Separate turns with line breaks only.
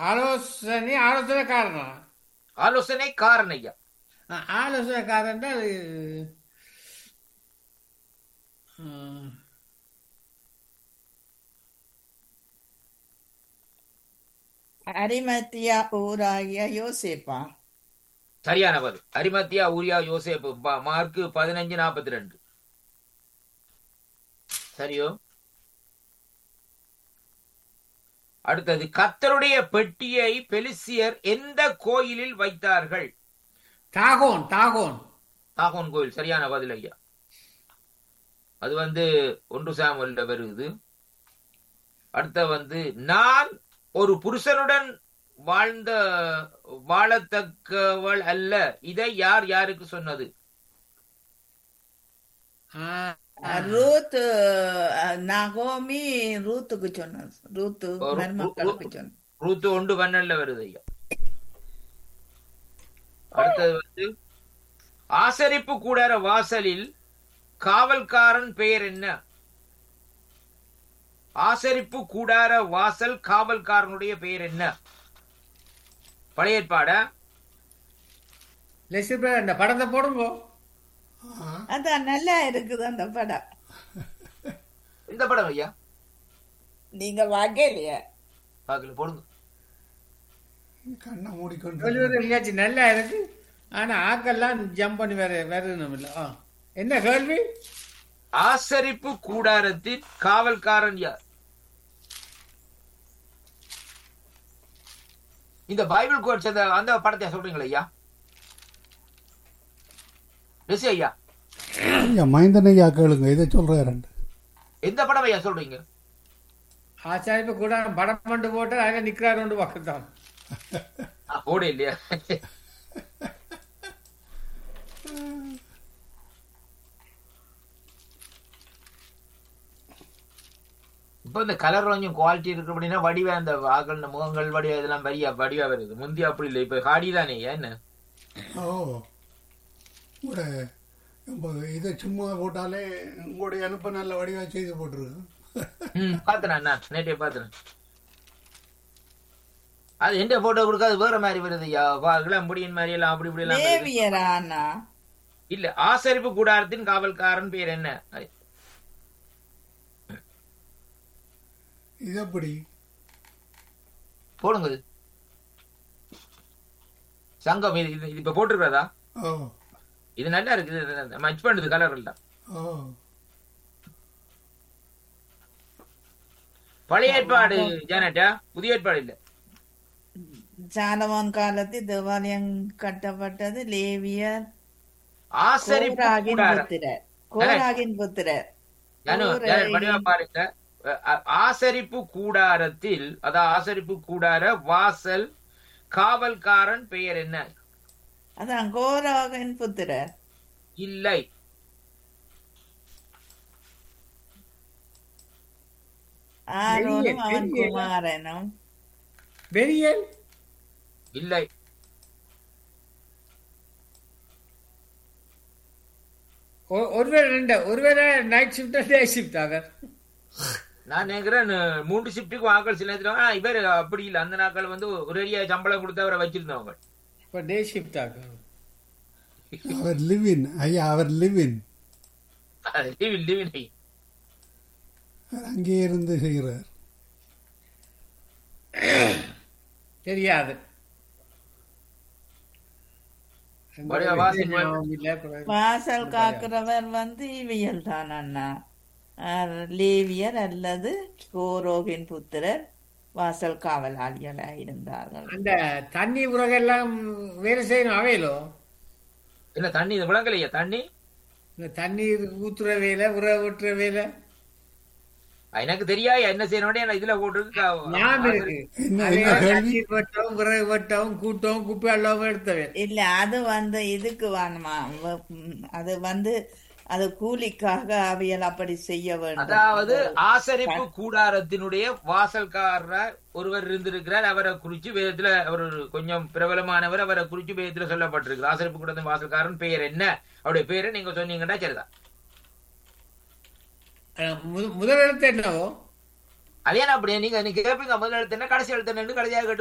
ஆலோசனை ஆலோசனைக்காரனா
ஆலோசனைக்காரன் ஐயா
ஆ, ஆலோசனைக்காரன் அது ம்,
அரிமத்தியா ஊராகிய யோசேப்பா
சரியான பதில் அரிமத்தியா ஊரியா யோசேப்பு ப- மார்க்கு பதினஞ்சு நாற்பத்தி ரெண்டு சரியோ அடுத்தது கத்தருடைய பெட்டியை பெலிசியர் எந்த கோயிலில் வைத்தார்கள்
தாகோன் தாகோன்
தாகோன் கோயில் சரியான பதில் ஐயா அது வந்து ஒன்று சாமுவல்ல வருது அடுத்த வந்து நான் ஒரு புருஷனுடன் வாழ்ந்த வாழத்தக்கவள் அல்ல இதை யார் யாருக்கு சொன்னது
ஆ,
ரூத் நகோமி ரூத்துக்கு சொன்னது ரூத்து
ஒரு-
மருமக்களுக்கு சொன்னது
ரூத்து ஒன்று பன்னெண்டுல வருது ஐயா அடுத்தது வந்து ஆசரிப்பு கூடார வாசலில் காவல்காரன் பெயர் என்ன ஆசரிப்பு கூடார வாசல் காவல்காரனுடைய பெயர் என்ன பழைய ஏற்பாடா
லெஸ்ஸி பிரதர், இந்த படத்தை போடுங்க
அதான் நல்லா இருக்குது அந்த படம்
இந்த படம் ஐயா
நீங்க வாங்கலையா
பார்க்கல போடுங்க
கண்ணை மூடிக்கொண்டு
கேள்வி எங்கேயாச்சும் நல்லா இருக்கு ஆனா ஆக்கெல்லாம் ஜம்ப் பண்ணி வேற வேறணும் இல்ல ஆ. என்ன கேள்வி
ஆசரிப்பு கூடாரத்தின் காவல்காரன் யார் இந்த பைபிள் கோட்ஸ் அந்த அந்த படத்தை சொல்றீங்களா ஐயா ரிஷி ஐயா
ஐயா மைந்தனையா கேளுங்க இதை சொல்றாரு
எந்த படம் ஐயா சொல்றீங்க
ஆச்சாரிப்பு கூட படம் பண்ணி போட்டு அதில் நிக்கிறாரு பக்கத்தான்
ஆ, ஓடு இல்லையா இப்ப இந்த கலர் கொஞ்சம் குவாலிட்டி இருக்கு அப்படின்னா வடிவா அந்த ஆக்கள் இந்த முகங்கள் வடிவா இதெல்லாம் வரியா வடிவா வருது முந்தி அப்படி இல்லை இப்ப ஹாடி தானே என்ன
ஓ உங்களோட இப்போ இதை சும்மா போட்டாலே உங்களுடைய அனுப்ப நல்ல வடிவா செய்து போட்டிருக்கு
ம் பாத்துறேன் நான் நேற்றே பாத்துறேன் அது எந்த போட்டோ கொடுக்காது வேற மாதிரி வருது ஐயா எல்லாம் முடியின் மாதிரி எல்லாம் அப்படி இப்படி எல்லாம் வருது.
லேவியரானா
இல்ல ஆசரிப்பு கூடாரத்தின் காவல்காரன் பேர் என்ன
இது எப்படி
போடுங்க இது. சங்கம் இது இது- இது இப்ப போட்டிருக்கிறதா
ஓ
இது நல்லா இருக்குது மச் பண்ணுது கலர் எல்லாம்
ஓ
பழைய ஏற்பாடு ஜானட்டா புதிய ஏற்பாடு இல்ல
சாலமோன் காலத்தில் தேவாலயம் கட்டப்பட்டது லேவியர்
ஆசரிப்பு
கோராகின்
கூடாரம்
புத்திரர் கோராகின் புத்திரர்
ஜானு,
ஊரை-
ஜானு, வடிவா பாருங்க அ- அ- ஆசரிப்பு கூடாரத்தில் அதாவது ஆசரிப்பு கூடார வாசல் காவல்காரன் பெயர் என்ன
அதான் கோராகின் புத்திரர்
இல்லை
ஆரோனும் அவன்
பெரிய-
குமாரனும்
பெரியல்
இல்லை
ஒ- ஒருவேளை ரெண்டு ஒருவேளை நைட் ஷிஃப்ட் டே ஷிஃப்ட் ஆக
நான் நினைக்கிறேன் அஹ், மூன்று ஷிப்டுக்கு ஆக்கள் சில நேரத்துல ஆனா இவர் அப்படி இல்லை அந்த நாட்கள் வந்து ஒரு ஏரியா சம்பளம் கொடுத்து அவரை வச்சிருந்தவங்க
இப்போ டே ஷிஃப்ட் ஆக
அவர் லிவின் ஐயா அவர் லிவின்
லீவ் லீவ்
அவர் அங்கேயே இருந்து செய்கிறார்
தெரியாது
வடிவா வாசி
இல்ல, அப்புறம்
வாசல் காக்கிறவர் வந்து இவியல் தான் அண்ணா ஆர் லேவியர் அல்லது கோரோகின் புத்திரர் வாசல் காவலாளிகளாக இருந்தார்கள்
அந்த தண்ணி உரகெல்லாம் வேலை செய்யணும் அவையிலோ
என்ன தண்ணி இது விளங்கலையா தண்ணி
இந்த தண்ணீர் ஊத்துற வேலை உர ஊற்றுற வேலை
எனக்கு தெரியா என்ன செய்யணும் என்ன இதுல போட்டு
ஞாபகம் இருக்கு
என்ன
அதே
என்ன கேள்வி
தண்ணீர் வெட்டவும் விறகு வெட்டவும் கூட்டவும் குப்பை அள்ளவும் எடுத்தவே
இல்ல அது வந்து இதுக்கு வேணுமா வ- ம், அது வந்து அது கூலிக்காக அவியல் அப்படி செய்ய வேண்டும்
அதாவது ஆசரிப்பு கூடாரத்தினுடைய வாசல்காரர் ஒருவர் இருந்திருக்கிறார் அவரை குறிச்சு வேதத்துல அவர் ஒரு கொஞ்சம் பிரபலமானவர் அவரை குறிச்சு வேதத்துல சொல்லப்பட்டிருக்கு ஆசரிப்பு கூடத்தின் வாசல்காரன் பெயர் என்ன அவருடைய பேரை நீங்க சொன்னீங்கன்னா சரிதான்
அஹ் மு- முதல் எழுத்து என்னவோ
அதே நான் அப்படியே நீங்க நீங்க கேட்பீங்க முதல் எழுத்து என்ன கடைசி எழுத்து என்ன கடைசியாக கேட்டு